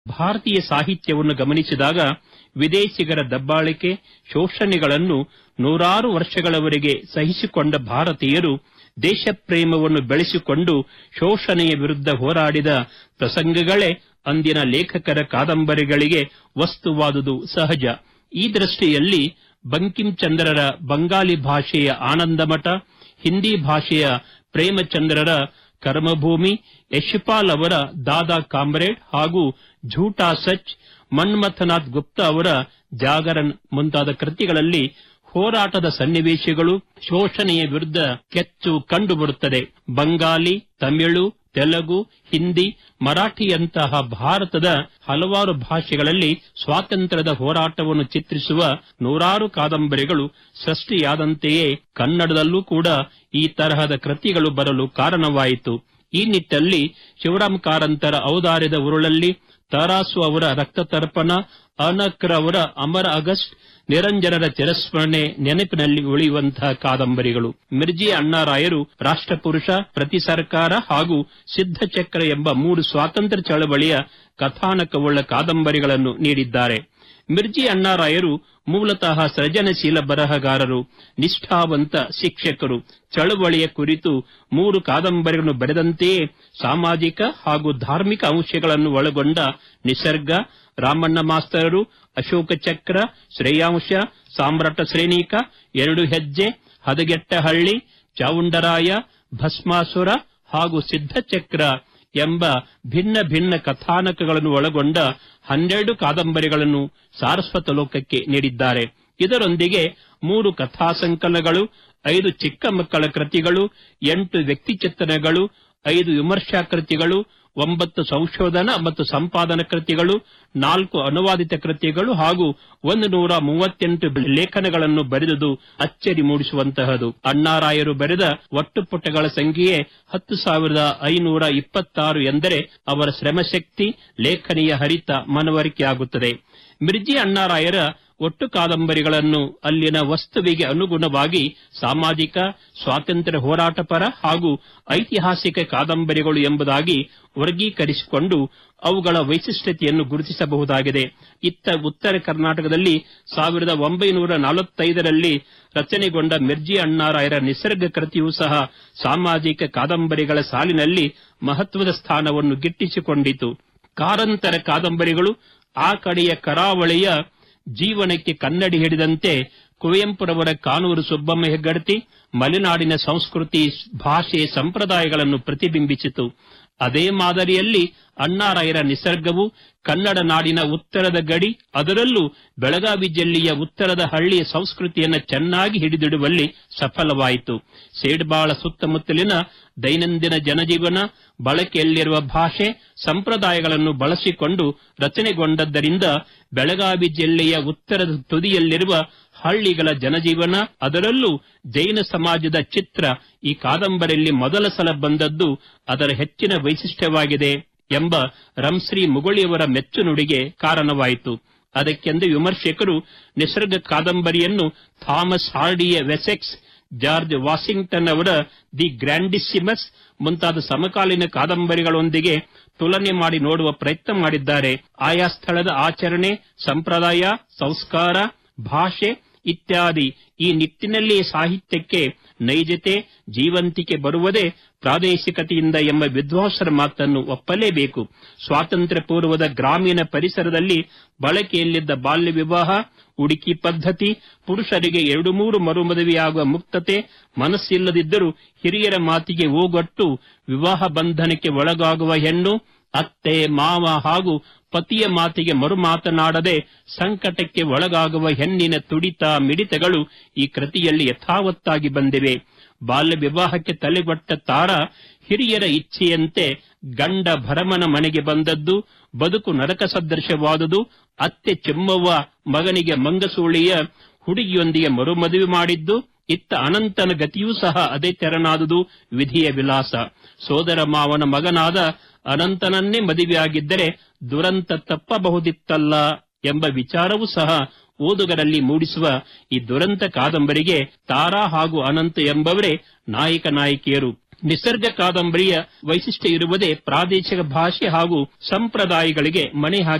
ಭಾರತೀಯ ಸಾಹಿತ್ಯವನ್ನು ಗಮನಿಸಿದಾಗ ವಿದೇಶಿಗರ ದಬ್ಬಾಳಿಕೆ ಶೋಷಣೆಗಳನ್ನು ನೂರಾರು ವರ್ಷಗಳವರೆಗೆ ಸಹಿಸಿಕೊಂಡ ಭಾರತೀಯರು ದೇಶಪ್ರೇಮವನ್ನು ಬೆಳೆಸಿಕೊಂಡು ಶೋಷಣೆಯ ವಿರುದ್ಧ ಹೋರಾಡಿದ ಪ್ರಸಂಗಗಳೇ ಅಂದಿನ ಲೇಖಕರ ಕಾದಂಬರಿಗಳಿಗೆ ವಸ್ತುವಾದುದು ಸಹಜ ಈ ದೃಷ್ಟಿಯಲ್ಲಿ ಬಂಕಿಂ ಚಂದ್ರರ ಬಂಗಾಲಿ ಭಾಷೆಯ ಆನಂದಮಠ ಹಿಂದಿ ಭಾಷೆಯ ಪ್ರೇಮಚಂದ್ರರ ಕರ್ಮಭೂಮಿ ಯಶ್ಪಾಲ್ ಅವರ ದಾದಾ ಕಾಮ್ರೇಡ್ ಹಾಗೂ ಝೂಟಾ ಸಚ್ ಮನ್ಮಥನಾಥ್ ಗುಪ್ತಾ ಅವರ ಜಾಗರನ್ ಮುಂತಾದ ಕೃತಿಗಳಲ್ಲಿ ಹೋರಾಟದ ಸನ್ನಿವೇಶಗಳು ಶೋಷಣೆಯ ವಿರುದ್ಧ ಕೆಚ್ಚು ಕಂಡುಬರುತ್ತದೆ ಬಂಗಾಲಿ ತಮಿಳು ತೆಲುಗು ಹಿಂದಿ ಮರಾಠಿಯಂತಹ ಭಾರತದ ಹಲವಾರು ಭಾಷೆಗಳಲ್ಲಿ ಸ್ವಾತಂತ್ರ್ಯದ ಹೋರಾಟವನ್ನು ಚಿತ್ರಿಸುವ ನೂರಾರು ಕಾದಂಬರಿಗಳು ಸೃಷ್ಟಿಯಾದಂತೆಯೇ ಕನ್ನಡದಲ್ಲೂ ಕೂಡ ಈ ತರಹದ ಕೃತಿಗಳು ಬರಲು ಕಾರಣವಾಯಿತು ಈ ನಿಟ್ಟಲ್ಲಿ ಶಿವರಾಮ್ ಕಾರಂತರ ಔದಾರ್ಯದ ಉರುಳಲ್ಲಿ ತರಾಸು ಅವರ ರಕ್ತತರ್ಪಣ ಅನಕ್ರ ಅವರ ಅಮರ ಆಗಸ್ಟ್ ನಿರಂಜನರ ಚಿರಸ್ಮರಣೆ ನೆನಪಿನಲ್ಲಿ ಉಳಿಯುವಂತಹ ಕಾದಂಬರಿಗಳು ಮಿರ್ಜಿ ಅಣ್ಣಾರಾಯರು ರಾಷ್ಟ್ರಪುರುಷ ಪ್ರತಿ ಸರ್ಕಾರ ಹಾಗೂ ಸಿದ್ಧಚಕ್ರ ಎಂಬ ಮೂರು ಸ್ವಾತಂತ್ರ್ಯ ಚಳವಳಿಯ ಕಥಾನಕವುಳ್ಳ ಕಾದಂಬರಿಗಳನ್ನು ನೀಡಿದ್ದಾರೆ ಮಿರ್ಜಿ ಅಣ್ಣಾರಾಯರು ಮೂಲತಃ ಸೃಜನಶೀಲ ಬರಹಗಾರರು ನಿಷ್ಠಾವಂತ ಶಿಕ್ಷಕರು ಚಳವಳಿಯ ಕುರಿತು ಮೂರು ಕಾದಂಬರಿಗಳನ್ನು ಬರೆದಂತೆಯೇ ಸಾಮಾಜಿಕ ಹಾಗೂ ಧಾರ್ಮಿಕ ಅಂಶಗಳನ್ನು ಒಳಗೊಂಡ ನಿಸರ್ಗ ರಾಮಣ್ಣ ಮಾಸ್ತರರು ಅಶೋಕ ಚಕ್ರ ಶ್ರೇಯಾಂಶ ಸಾಮ್ರಾಟ ಶ್ರೇಣೀಕ ಎರಡು ಹೆಜ್ಜೆ ಹದಗೆಟ್ಟ ಹಳ್ಳಿ ಚಾವುಂಡರಾಯ ಭಸ್ಮಾಸುರ ಹಾಗೂ ಸಿದ್ಧಚಕ್ರ ಎಂಬ ಭಿನ್ನ ಭಿನ್ನ ಕಥಾನಕಗಳನ್ನು ಒಳಗೊಂಡ ಹನ್ನೆರಡು ಕಾದಂಬರಿಗಳನ್ನು ಸಾರಸ್ವತ ಲೋಕಕ್ಕೆ ನೀಡಿದ್ದಾರೆ ಇದರೊಂದಿಗೆ ಮೂರು ಕಥಾ ಸಂಕಲನಗಳು ಐದು ಚಿಕ್ಕ ಮಕ್ಕಳ ಕೃತಿಗಳು ಎಂಟು ವ್ಯಕ್ತಿ ಚಿತ್ರಣಗಳು ಐದು ವಿಮರ್ಶಾ ಕೃತಿಗಳು ಒಂಬತ್ತು ಸಂಶೋಧನಾ ಮತ್ತು ಸಂಪಾದನಾ ಕೃತಿಗಳು ನಾಲ್ಕು ಅನುವಾದಿತ ಕೃತಿಗಳು ಹಾಗೂ ಒಂದು ನೂರ ಮೂವತ್ತೆಂಟು ಲೇಖನಗಳನ್ನು ಬರೆದುದು ಅಚ್ಚರಿ ಮೂಡಿಸುವಂತಹದು ಅಣ್ಣಾರಾಯರು ಬರೆದ ಒಟ್ಟು ಪುಟಗಳ ಸಂಖ್ಯೆಯೇ ಹತ್ತು ಸಾವಿರದ ಐನೂರ ಇಪ್ಪತ್ತಾರು ಎಂದರೆ ಅವರ ಶ್ರಮಶಕ್ತಿ ಲೇಖನಿಯ ಹರಿತ ಮನವರಿಕೆಯಾಗುತ್ತದೆ ಮಿರ್ಜಿ ಅಣ್ಣಾರಾಯರ ಒಟ್ಟು ಕಾದಂಬರಿಗಳನ್ನು ಅಲ್ಲಿನ ವಸ್ತುವಿಗೆ ಅನುಗುಣವಾಗಿ ಸಾಮಾಜಿಕ ಸ್ವಾತಂತ್ರ್ಯ ಹೋರಾಟಪರ ಹಾಗೂ ಐತಿಹಾಸಿಕ ಕಾದಂಬರಿಗಳು ಎಂಬುದಾಗಿ ವರ್ಗೀಕರಿಸಿಕೊಂಡು ಅವುಗಳ ವೈಶಿಷ್ಟ್ಯತೆಯನ್ನು ಗುರುತಿಸಬಹುದಾಗಿದೆ ಇತ್ತ ಉತ್ತರ ಕರ್ನಾಟಕದಲ್ಲಿ ಸಾವಿರದ ಒಂಬೈನೂರ ನಲವತ್ತೈದರಲ್ಲಿ ರಚನೆಗೊಂಡ ಮಿರ್ಜಿ ಅಣ್ಣಾರಾಯರ ನಿಸರ್ಗ ಕೃತಿಯೂ ಸಹ ಸಾಮಾಜಿಕ ಕಾದಂಬರಿಗಳ ಸಾಲಿನಲ್ಲಿ ಮಹತ್ವದ ಸ್ಥಾನವನ್ನು ಗಿಟ್ಟಿಸಿಕೊಂಡಿತು ಕಾರಂತರ ಕಾದಂಬರಿಗಳು ಆ ಕಡೆಯ ಕರಾವಳಿಯ ಜೀವನಕ್ಕೆ ಕನ್ನಡಿ ಹಿಡಿದಂತೆ ಕುವೆಂಪುರವರ ಕಾನೂರು ಸುಬ್ಬಮ್ಮ ಹೆಗ್ಗಡತಿ ಮಲೆನಾಡಿನ ಸಂಸ್ಕೃತಿ ಭಾಷೆ ಸಂಪ್ರದಾಯಗಳನ್ನು ಪ್ರತಿಬಿಂಬಿಸಿತು ಅದೇ ಮಾದರಿಯಲ್ಲಿ ಅಣ್ಣಾರಾಯರ ನಿಸರ್ಗವು ಕನ್ನಡ ನಾಡಿನ ಉತ್ತರದ ಗಡಿ ಅದರಲ್ಲೂ ಬೆಳಗಾವಿ ಜಿಲ್ಲೆಯ ಉತ್ತರದ ಹಳ್ಳಿಯ ಸಂಸ್ಕೃತಿಯನ್ನು ಚೆನ್ನಾಗಿ ಹಿಡಿದಿಡುವಲ್ಲಿ ಸಫಲವಾಯಿತು ಸೇಡ್ಬಾಳ ಸುತ್ತಮುತ್ತಲಿನ ದೈನಂದಿನ ಜನಜೀವನ ಬಳಕೆಯಲ್ಲಿರುವ ಭಾಷೆ ಸಂಪ್ರದಾಯಗಳನ್ನು ಬಳಸಿಕೊಂಡು ರಚನೆಗೊಂಡದ್ದರಿಂದ ಬೆಳಗಾವಿ ಜಿಲ್ಲೆಯ ಉತ್ತರದ ತುದಿಯಲ್ಲಿರುವ ಹಳ್ಳಿಗಳ ಜನಜೀವನ ಅದರಲ್ಲೂ ಜೈನ ಸಮಾಜದ ಚಿತ್ರ ಈ ಕಾದಂಬರಿಯಲ್ಲಿ ಮೊದಲ ಸಲ ಬಂದದ್ದು ಅದರ ಹೆಚ್ಚಿನ ವೈಶಿಷ್ಟ್ಯವಾಗಿದೆ ಎಂಬ ರಂಶ್ರೀ ಮುಗುಳಿಯವರ ಮೆಚ್ಚುನುಡಿಗೆ ಕಾರಣವಾಯಿತು ಅದಕ್ಕೆಂದು ವಿಮರ್ಶಕರು ನಿಸರ್ಗ ಕಾದಂಬರಿಯನ್ನು ಥಾಮಸ್ ಹಾರ್ಡಿಯ ವೆಸೆಕ್ಸ್ ಜಾರ್ಜ್ ವಾಷಿಂಗ್ಟನ್ ಅವರ ದಿ ಗ್ರ್ಯಾಂಡಿಸಿಮಸ್ ಮುಂತಾದ ಸಮಕಾಲೀನ ಕಾದಂಬರಿಗಳೊಂದಿಗೆ ತುಲನೆ ಮಾಡಿ ನೋಡುವ ಪ್ರಯತ್ನ ಮಾಡಿದ್ದಾರೆ ಆಯಾ ಸ್ಥಳದ ಆಚರಣೆ ಸಂಪ್ರದಾಯ ಸಂಸ್ಕಾರ ಭಾಷೆ ಇತ್ಯಾದಿ ಈ ನಿಟ್ಟಿನಲ್ಲಿ ಸಾಹಿತ್ಯಕ್ಕೆ ನೈಜತೆ ಜೀವಂತಿಕೆ ಬರುವುದೇ ಪ್ರಾದೇಶಿಕತೆಯಿಂದ ಎಂಬ ವಿದ್ವಾಂಸರ ಮಾತನ್ನು ಒಪ್ಪಲೇಬೇಕು ಸ್ವಾತಂತ್ರ್ಯ ಪೂರ್ವದ ಗ್ರಾಮೀಣ ಪರಿಸರದಲ್ಲಿ ಬಳಕೆಯಲ್ಲಿದ್ದ ಬಾಲ್ಯ ವಿವಾಹ ಉಡುಕಿ ಪದ್ಧತಿ ಪುರುಷರಿಗೆ ಎರಡು ಮೂರು ಮರುಮದುವೆಯಾಗುವ ಮುಕ್ತತೆ ಮನಸ್ಸಿಲ್ಲದಿದ್ದರೂ ಹಿರಿಯರ ಮಾತಿಗೆ ಓಗೊಟ್ಟು ವಿವಾಹ ಬಂಧನಕ್ಕೆ ಒಳಗಾಗುವ ಹೆಣ್ಣು ಅತ್ತೆ ಮಾವ ಹಾಗೂ ಪತಿಯ ಮಾತಿಗೆ ಮರು ಮಾತನಾಡದೆ ಸಂಕಟಕ್ಕೆ ಒಳಗಾಗುವ ಹೆಣ್ಣಿನ ತುಡಿತ ಮಿಡಿತಗಳು ಈ ಕೃತಿಯಲ್ಲಿ ಯಥಾವತ್ತಾಗಿ ಬಂದಿವೆ ಬಾಲ್ಯ ವಿವಾಹಕ್ಕೆ ತಲೆಗೊಟ್ಟ ತಾರ ಹಿರಿಯರ ಇಚ್ಛೆಯಂತೆ ಗಂಡ ಭರಮನ ಮನೆಗೆ ಬಂದದ್ದು ಬದುಕು ನರಕ ಸದೃಶವಾದುದು ಅತ್ತೆ ಚೆಮ್ಮವ್ವ ಮಗನಿಗೆ ಮಂಗಸೂಳಿಯ ಹುಡುಗಿಯೊಂದಿಗೆ ಮರುಮದುವೆ ಮಾಡಿದ್ದು ಇತ್ತ ಅನಂತನ ಗತಿಯೂ ಸಹ ಅದೇ ತೆರನಾದುದು ವಿಧಿಯ ವಿಲಾಸ ಸೋದರ ಮಾವನ ಮಗನಾದ ಅನಂತನನ್ನೇ ಮದುವೆಯಾಗಿದ್ದರೆ ದುರಂತ ತಪ್ಪಬಹುದಿತ್ತಲ್ಲ ಎಂಬ ವಿಚಾರವೂ ಸಹ ಓದುಗರಲ್ಲಿ ಮೂಡಿಸುವ ಈ ದುರಂತ ಕಾದಂಬರಿಗೆ ತಾರಾ ಹಾಗೂ ಅನಂತ ಎಂಬವರೇ ನಾಯಕ ನಾಯಕಿಯರು ನಿಸರ್ಗ ಕಾದಂಬರಿಯ ವೈಶಿಷ್ಟ್ಯ ಇರುವುದೇ ಪ್ರಾದೇಶಿಕ ಭಾಷೆ ಹಾಗೂ ಸಂಪ್ರದಾಯಗಳಿಗೆ ಮಣೆ ಹಾಕಿ